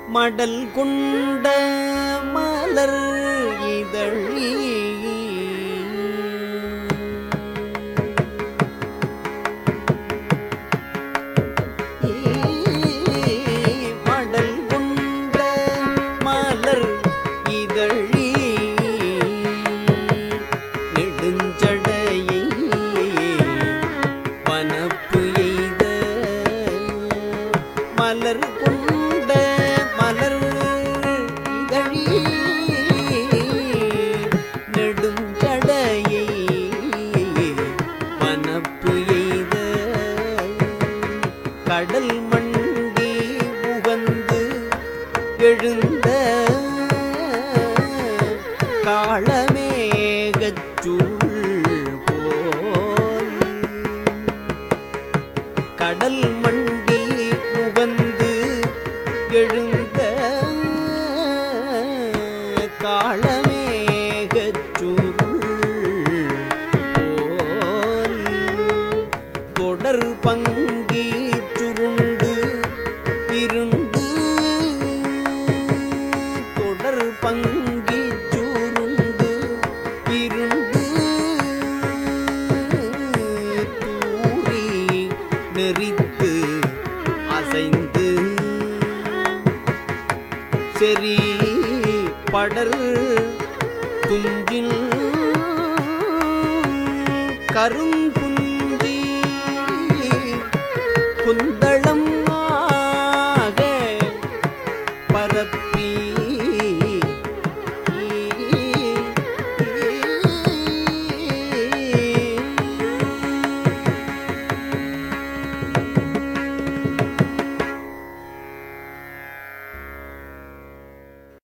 மடல் கொண்ட மலர் இதழி மடல் கொண்ட மலர் இதழி நெடுஞ்சடையை பனப்பு எய்த மலர் கொண்ட மலர் இதழி நெடும் ஜடையை பனப்பு எய்த கடல் மண்டி உகந்து எழுந்த காளமேகச்சுள் போல் கடல் மண்டி உகந்து எழுந்த காளமேகச்சுருள் போல் தொடர் பங்கி சுருண்டு இருந்து தொடர் பங்கி சுருண்டு இருந்து தூரி நெறித்து அசைந்து செறி படர் துஞ்சில் கருங்குஞ்சி குந்தளம்